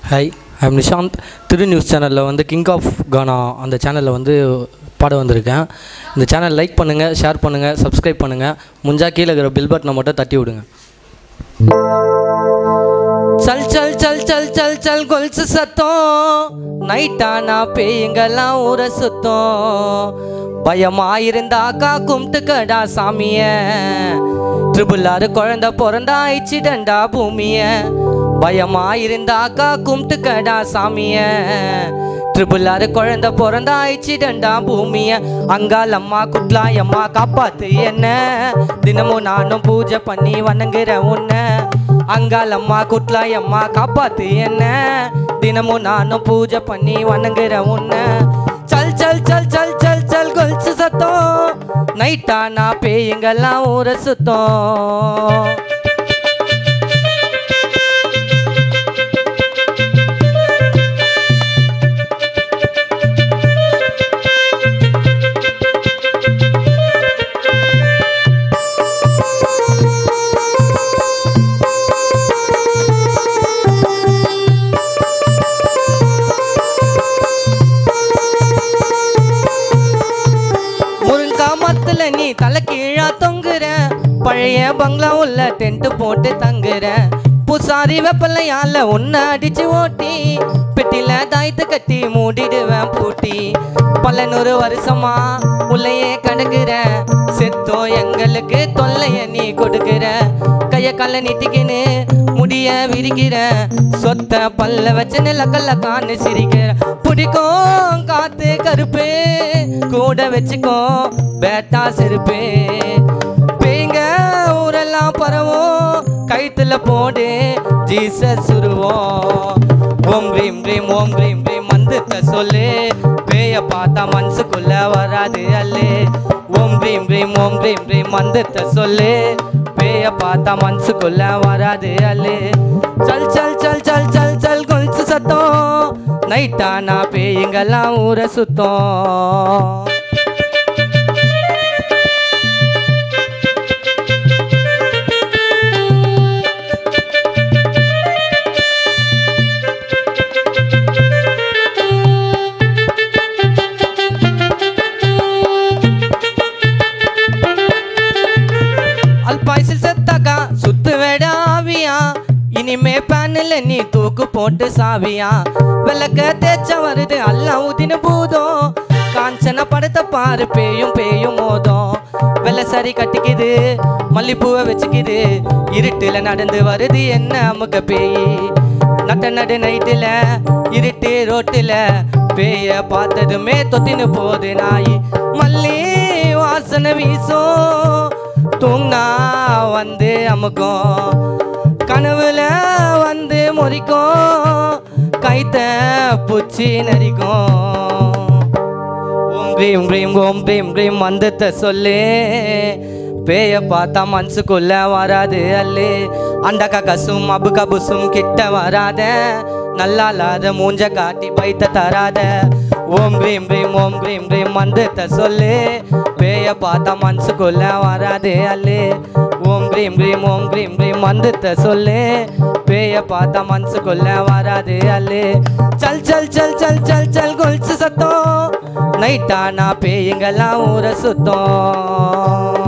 hi I'm Nishanth Thiru news சேனலில் வந்து king of கானா அந்த சேனலில் வந்து பாட வந்திருக்கேன் இந்த சேனல் லைக் பண்ணுங்கள் ஷேர் பண்ணுங்கள் சப்ஸ்கிரைப் பண்ணுங்கள் முஞ்சா கீழே இருக்கிற பில் பட்டனை மட்டும் தட்டி விடுங்க சல் சல் சல் சல் சல் சல் கொலுசு சத்தம் நைட்டானா பேய்ங்கெல்லாம் ஊர சுத்தம் பயமாயிருந்தாக்கா கும்பிட்டுக்கடா சாமிய ட்ரிபிள் ஆறு குழந்த பிறந்தா ஆயிடுச்சிடண்டா பூமிய பயமாயிருந்தாக்கா கும்பிட்டுக்கடா சாமிய ட்ரிபிள் ஆறு குழந்த பிறந்தா ஆயிடுச்சிடண்டா பூமிய அங்காளம்மா குட்லாயம்மா காப்பாத்து என்ன தினமும் நானும் பூஜை பண்ணி வணங்குற உன்னை அங்காளம்மா குட்லாயம்மா காப்பாத்து என்ன தினமும் நானும் பூஜை பண்ணி வணங்குற உன்னை சல் சல் சல் சல் சல் சல் கொலுசு சத்தம் நைட்டானா பேய்ங்கெல்லாம் ஊர சுத்தம் முருங்கா மரத்துல நீ தலை கீழா தொங்குற பழைய பங்களா உள்ள டென்ட் போட்டு தங்குற புசாரி வெப்பலையால உன்னை அடிச்சு ஓட்டி பெட்டில தாயத்து கட்டி மூடிடுவேன் பூட்டி பல நூறு வருஷமா உள்ளேயே கிடக்குற செத்தோ எங்களுக்கு தொல்லைய நீ கொடுக்குற கைய கல்ல நீட்டிக்கின்னு முடிய விரிக்கிற சொத்த பல்ல வச்சு நிலக்கல்ல காணு சிரிக்கிற பிடிக்கும் காத்து கருப்பு கூட வச்சுக்கோ பேட்டா செருப்பு பேங்க ஊரெல்லாம் பரவும் கைத்துல போடு ஜீசஸ் சுருவோம் ஓம் ரீம் ரீம் ஓம் ரீம் ரீம் மந்தத்தை சொல்லு பேய பார்த்தா மனசுக்குள்ள வராது அல்லே ஓம் ரீம் ரீம் ஓம் ரீம் ரீம் மந்தத்தை சொல்லு பேய பார்த்தா மனசுக்குள்ள வராது அல்லே சல் சல் சல் சல் சல் சல் கொலுசு சத்தம் நைட்டானா பேய்ங்கெல்லாம் ஊர சுத்தம் அல்பாய்சில் செத்தாக்கா சுத்து வேட ஆவியா இனிமே பேனில் நீ தூக்கு போட்டு சாவியா விளக்க தேய்ச்ச வருது அல்ல ஊதின பூதம் காஞ்சன படத்தை பாரு பேயும் பேயும் மோதும் வெள்ளை சரி கட்டிக்குது மல்லிப்பூவை வச்சுக்குது இருட்டுல நடந்து வருது என்ன அமுக்க பேய் நட்ட நடு நைட்டுல இருட்டு ரோட்டுல பேய பார்த்ததுமே தொத்தின்னு போகுது நாய் மல்லி வாசனை வீசும் தூங்கினா வந்து அமுக்கும் கனவுல வந்து முறிக்கும் கைத்த பூச்சி நரிக்கும் ஓம் ரீம் ரீம் ஓம் ரீம் ரீம் மந்தத்தை சொல்லு பேய பார்த்தா மனசுக்குள்ள வராது அல்லு அண்டக்கா கசும் அபு கபுசும் கிட்ட வராத நல்லா இல்லாத மூஞ்ச காட்டி பைத்த தராத ஓம் ரீம் ரீம் ஓம் ரீம் ரீம் மந்தத்தை சொல்லு பேய பார்த்தா மனசுக்குள்ள வராது அல்லு ஓம் ரீம் ரீம் ஓம் ரீம் ரீம் மந்தத்தை சொல்லு பேய பார்த்தா மனசுக்குள்ள வராது அல்லு சல் சல் சல் சல் சல் சல் கொலுசு சத்தம் நைட்டானா பேய்ங்கெல்லாம் ஊர சுத்தம்